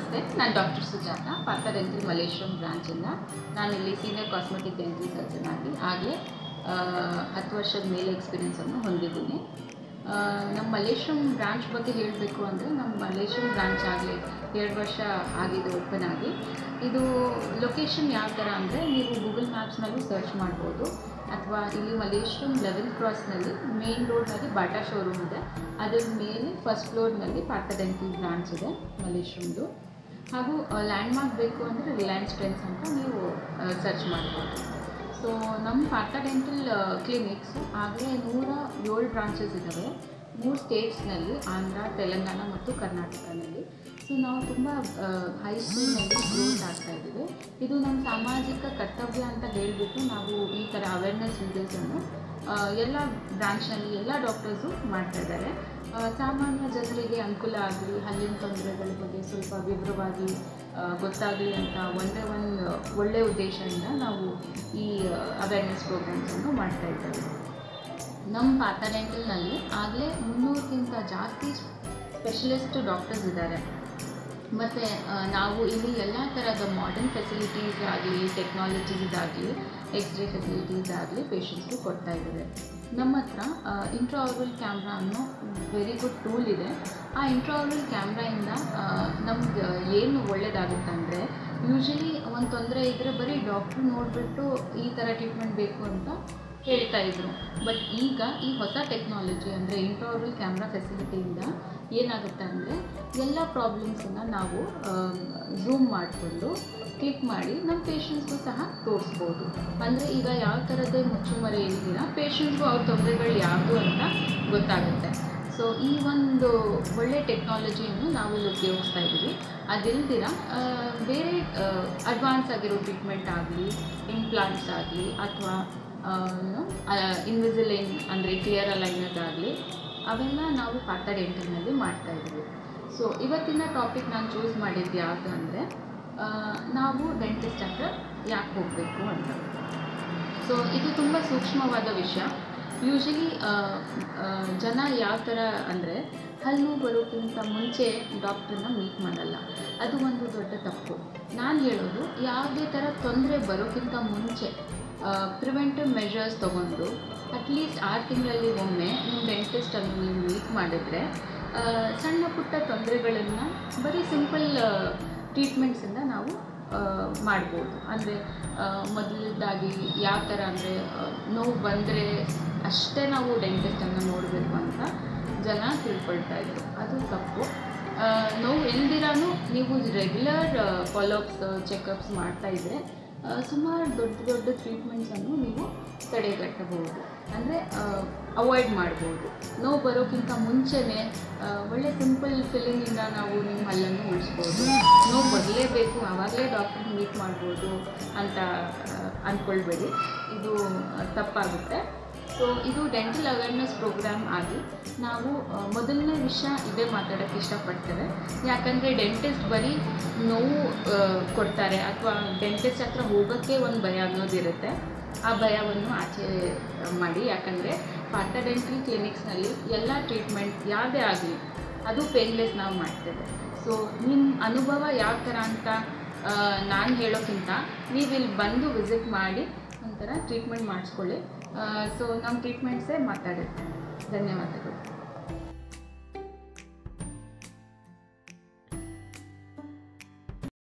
ನಮಸ್ತೆ ನಾನು doctor Sujatha Partha dental Malleshwaram ಬ್ರಾಂಚಿಂದ ನಾನಿಲ್ಲಿ ಸೀನಿಯರ್ ಕಾಸ್ಮೆಟಿಕ್ ಡೆಂಟಲ್ ಸರ್ಜನ್ ಆಗಿ ಆಗಲೇ ಹತ್ತು ವರ್ಷದ ಮೇಲೆ ಎಕ್ಸ್ಪೀರಿಯನ್ಸನ್ನು ಹೊಂದಿದ್ದೀನಿ ಆ, ನಮ್ಮ ಮಲೇಶ್ವರಂ ಬ್ರಾಂಚ್ ಬಗ್ಗೆ ಹೇಳಬೇಕು ಅಂದರೆ ನಮ್ಮ ಮಲೇಶ್ವರಂ ಬ್ರಾಂಚ್ ಆಗಲೇ ಎರಡು ವರ್ಷ ಆಗಿದೆ ಓಪನ್ ಆಗಿ ಇದು ಲೊಕೇಶನ್ ಯಾವ ಥರ ಅಂದರೆ ನೀವು ಗೂಗಲ್ ಮ್ಯಾಪ್ಸ್ನಲ್ಲೂ ಸರ್ಚ್ ಮಾಡ್ಬೋದು ಅಥವಾ ಇಲ್ಲಿ ಮಲೇಶ್ವರಂ ಲೆವೆಲ್ ಕ್ರಾಸ್ನಲ್ಲಿ ಮೇನ್ ರೋಡ್ನಲ್ಲಿ ಬಾಟಾ ಶೋರೂಮ್ ಇದೆ ಅದರ ಮೇಲೆ ಫಸ್ಟ್ ಫ್ಲೋರ್ನಲ್ಲಿ ಪಾರ್ಥ ಡೆಂಟಲ್ ಬ್ರಾಂಚ್ ಇದೆ ಮಲೇಶ್ವರಂದು ಹಾಗೂ ಲ್ಯಾಂಡ್ಮಾರ್ಕ್ ಬೇಕು ಅಂದರೆ ರಿಲಯನ್ಸ್ ಟ್ರೆಂಡ್ಸ್ ಅಂತ ನೀವು ಸರ್ಚ್ ಮಾಡ್ಬೋದು ಸೊ ನಮ್ಮ ಪಾರ್ಥ ಡೆಂಟಲ್ ಕ್ಲಿನಿಕ್ಸು ಆಗಲೇ ನೂರ ಏಳು ಬ್ರಾಂಚಸ್ ಇದ್ದಾವೆ ಮೂರು ಸ್ಟೇಟ್ಸ್ನಲ್ಲಿ ಆಂಧ್ರ ತೆಲಂಗಾಣ ಮತ್ತು ಕರ್ನಾಟಕದಲ್ಲಿ ಸೊ ನಾವು ತುಂಬ ಹೈ ಸ್ಕೂಲ್ನಲ್ಲಿ ಗ್ರೋತ್ ಆಗ್ತಾ ಇದ್ದೀವಿ ಇದು ನಮ್ಮ ಸಾಮಾಜಿಕ ಕರ್ತವ್ಯ ಅಂತ ಹೇಳಿಬಿಟ್ಟು ನಾವು ಈ ಥರ ಅವೇರ್ನೆಸ್ ವೀಡಿಯೋಸನ್ನು ಎಲ್ಲ ಬ್ರಾಂಚ್ನಲ್ಲಿ ಎಲ್ಲ ಡಾಕ್ಟರ್ಸು ಮಾಡ್ತಾ ಇದ್ದಾರೆ ಆ, ಸಾಮಾನ್ಯ ಜನರಿಗೆ ಅನುಕೂಲ ಆಗಲಿ ಹಲ್ಲಿನ ತೊಂದರೆಗಳ ಬಗ್ಗೆ ಸ್ವಲ್ಪ ವಿವರವಾಗಿ ಆ, ಗೊತ್ತಾಗಲಿ ಅಂತ ಒಂದೇ ಒಂದು ಒಳ್ಳೆಯ ಉದ್ದೇಶದಿಂದ ನಾವು ಈ ಅವೇರ್ನೆಸ್ ಪ್ರೋಗ್ರಾಮ್ಸನ್ನು ಮಾಡ್ತಾ ಇದ್ದೇವೆ ನಮ್ಮ ಪಾತ ಡೆಂಟಲ್ನಲ್ಲಿ ಆಗಲೇ ಮುನ್ನೂರಕ್ಕಿಂತ ಜಾಸ್ತಿ ಸ್ಪೆಷಲಿಸ್ಟ್ ಡಾಕ್ಟರ್ಸ್ ಇದ್ದಾರೆ ಮತ್ತು ನಾವು ಇಲ್ಲಿ ಎಲ್ಲ ಥರದ ಮಾಡರ್ನ್ ಫೆಸಿಲಿಟೀಸ್ ಆಗಲಿ ಟೆಕ್ನಾಲಜೀಸ್ ಆಗಲಿ ಎಕ್ಸ್ರೇ ಫೆಸಿಲಿಟೀಸ್ ಆಗಲಿ ಪೇಷಂಟ್ಸ್ಗೆ ಕೊಡ್ತಾ ಇದ್ದೇವೆ ನಮ್ಮ ಹತ್ರ ಇಂಟ್ರಾವಲ್ ಕ್ಯಾಮ್ರಾ ಅನ್ನೋ ವೆರಿ ಗುಡ್ ಟೂಲ್ ಇದೆ ಆ ಇಂಟ್ರಾವಲ್ ಕ್ಯಾಮ್ರಾಯಿಂದ ನಮ್ಗೆ ಏನು ಒಳ್ಳೆಯದಾಗುತ್ತೆ ಅಂದರೆ ಯೂಶಲಿ ಒಂದು ತೊಂದರೆ ಇದ್ದರೆ ಬರೀ ಡಾಕ್ಟ್ರು ನೋಡಿಬಿಟ್ಟು ಈ ಥರ ಟ್ರೀಟ್ಮೆಂಟ್ ಬೇಕು ಅಂತ ಹೇಳ್ತಾ ಇದ್ರು ಬಟ್ ಈಗ ಈ ಹೊಸ ಟೆಕ್ನಾಲಜಿ ಅಂದರೆ ಇಂಟ್ರಾವಲ್ ಕ್ಯಾಮ್ರಾ ಫೆಸಿಲಿಟಿಯಿಂದ ಏನಾಗುತ್ತೆ ಅಂದರೆ ಎಲ್ಲ ಪ್ರಾಬ್ಲಮ್ಸನ್ನು ನಾವು ಝೂಮ್ ಮಾಡಿಕೊಂಡು ಕ್ಲಿಕ್ ಮಾಡಿ ನಮ್ಮ ಪೇಷಂಟ್ಸ್ಗೂ ಸಹ ತೋರಿಸ್ಬೋದು ಅಂದರೆ ಈಗ ಯಾವ ಥರದೇ ಮುಚ್ಚುಮರೆ ಇಲ್ದಿರ ಪೇಷಂಟ್ಸ್ಗೂ ಅವ್ರ ತೊಂದರೆಗಳು ಯಾವುದು ಅಂತ ಗೊತ್ತಾಗುತ್ತೆ ಸೊ ಈ ಒಂದು ಒಳ್ಳೆ ಟೆಕ್ನಾಲಜಿಯನ್ನು ನಾವು ಇಲ್ಲಿ ಉಪಯೋಗಿಸ್ತಾ ಇದ್ದೀವಿ ಅದಿಲ್ದಿರ ಆ, ಬೇರೆ ಅಡ್ವಾನ್ಸ್ ಆಗಿರೋ ಟ್ರೀಟ್ಮೆಂಟ್ ಆಗಲಿ ಇಂಪ್ಲಾಂಟ್ಸ್ ಆಗಲಿ ಅಥವಾ ಇನ್ವಿಸಿಲೈನ್ ಅಂದರೆ ಕ್ಲಿಯರ್ ಅಲೈನರ್ಸ್ ಆಗಲಿ ಅವೆಲ್ಲ ನಾವು ಪಾತ ಡೆಂಟಲ್ನಲ್ಲಿ ಮಾಡ್ತಾ ಇದ್ದೀವಿ ಸೊ ಇವತ್ತಿನ ಟಾಪಿಕ್ ನಾನು ಚೂಸ್ ಮಾಡಿದ್ದು ಯಾವುದು ಅಂದರೆ ನಾವು ಡೆಂಟಿಸ್ಟ್ ಹತ್ರ ಯಾಕೆ ಹೋಗಬೇಕು ಅಂತ ಸೊ ಇದು ತುಂಬ ಸೂಕ್ಷ್ಮವಾದ ವಿಷಯ ಯೂಶಲಿ ಜನ ಯಾವ ಥರ ಅಂದರೆ ಹಲ್ಲು ಬರೋಕ್ಕಿಂತ ಮುಂಚೆ ಡಾಕ್ಟ್ರನ್ನ ಮೀಟ್ ಮಾಡಲ್ಲ ಅದು ಒಂದು ದೊಡ್ಡ ತಪ್ಪು ನಾನು ಹೇಳೋದು ಯಾವುದೇ ಥರ ತೊಂದರೆ ಬರೋಕ್ಕಿಂತ ಮುಂಚೆ ಪ್ರಿವೆಂಟಿವ್ ಮೆಷರ್ಸ್ ತೊಗೊಂಡು ಅಟ್ಲೀಸ್ಟ್ ಆರು ತಿಂಗಳಲ್ಲಿ ಒಮ್ಮೆ ನಿಮ್ಮ ಡೆಂಟಿಸ್ಟನ್ನು ನೀವು ಮೀಟ್ ಮಾಡಿದರೆ ಆ, ಸಣ್ಣ ಪುಟ್ಟ ತೊಂದರೆಗಳನ್ನು ಬರೀ ಸಿಂಪಲ್ ಟ್ರೀಟ್ಮೆಂಟ್ಸಿಂದ ನಾವು ಆ, ಮಾಡ್ಬೋದು ಅಂದರೆ ಮೊದಲದಾಗಿ ಯಾವ ಥರ ಅಂದರೆ ನೋವು ಬಂದರೆ ಅಷ್ಟೇ ನಾವು ಡೆಂಟಿಸ್ಟನ್ನು ನೋಡಬೇಕು ಅಂತ ಜನ ತಿಳ್ಕೊಳ್ತಾ ಇದ್ರು ಅದು ತಪ್ಪು ಆ, ನೋವು ಎಲ್ದಿರಾನು ನೀವು ರೆಗ್ಯುಲರ್ ಫಾಲೋಅಪ್ಸ್ ಚೆಕಪ್ಸ್ ಮಾಡ್ತಾ ಇದ್ದರೆ ಸುಮಾರು ದೊಡ್ಡ ದೊಡ್ಡ ಟ್ರೀಟ್ಮೆಂಟ್ಸನ್ನು ನೀವು ತಡೆಗಟ್ಟಬಹುದು ಅಂದರೆ ಅವಾಯ್ಡ್ ಮಾಡ್ಬೋದು ನೋವು ಬರೋಕ್ಕಿಂತ ಮುಂಚೆನೇ ಆ, ಒಳ್ಳೆ ಸಿಂಪಲ್ ಫಿಲ್ಲಿಂಗಿಂದ ನಾವು ನಿಮ್ಮ ಹಲ್ಲನ್ನು ಉಳಿಸ್ಬೋದು ನೋವು ಬರಲೇಬೇಕು ಆವಾಗಲೇ ಡಾಕ್ಟರ್ ಮೀಟ್ ಮಾಡ್ಬೋದು ಅಂತ ಆ, ಅಂದ್ಕೊಳ್ಬೇಡಿ ಇದು ಆ, ತಪ್ಪಾಗುತ್ತೆ ಸೊ ಇದು ಡೆಂಟಲ್ ಅವೇರ್ನೆಸ್ ಪ್ರೋಗ್ರಾಮ್ ಆಗಿ ನಾವು ಆ, ಮೊದಲನೇ ವಿಷಯ ಇದೇ ಮಾತಾಡೋಕ್ಕೆ ಇಷ್ಟಪಡ್ತೇವೆ ಯಾಕಂದರೆ ಡೆಂಟಿಸ್ಟ್ ಬರೀ ನೋವು ಆ, ಕೊಡ್ತಾರೆ ಅಥವಾ ಡೆಂಟಿಸ್ಟ್ ಹತ್ರ ಹೋಗೋಕ್ಕೆ ಒಂದು ಭಯ ಅನ್ನೋದಿರುತ್ತೆ ಆ ಭಯವನ್ನು ಆಚೆ ಮಾಡಿ ಯಾಕಂದರೆ ಪಾರ್ಥ ಡೆಂಟಲ್ ಕ್ಲಿನಿಕ್ಸ್ನಲ್ಲಿ ಎಲ್ಲ ಟ್ರೀಟ್ಮೆಂಟ್ ಯಾವುದೇ ಆಗಲಿ ಅದು ಪೇನ್ಲೆಸ್ ನಾವು ಮಾಡ್ತೇವೆ ಸೊ ನಿಮ್ಮ ಅನುಭವ ಯಾವ ಥರ ಅಂತ ನಾನು ಹೇಳೋಕ್ಕಿಂತ ನೀವು ಇಲ್ಲಿ ಬಂದು ವಿಸಿಟ್ ಮಾಡಿ ಒಂಥರ ಟ್ರೀಟ್ಮೆಂಟ್ ಮಾಡಿಸ್ಕೊಳ್ಳಿ ಸೊ ನಮ್ಮ ಟ್ರೀಟ್ಮೆಂಟ್ಸೇ ಮಾತಾಡುತ್ತೆ ಧನ್ಯವಾದಗಳು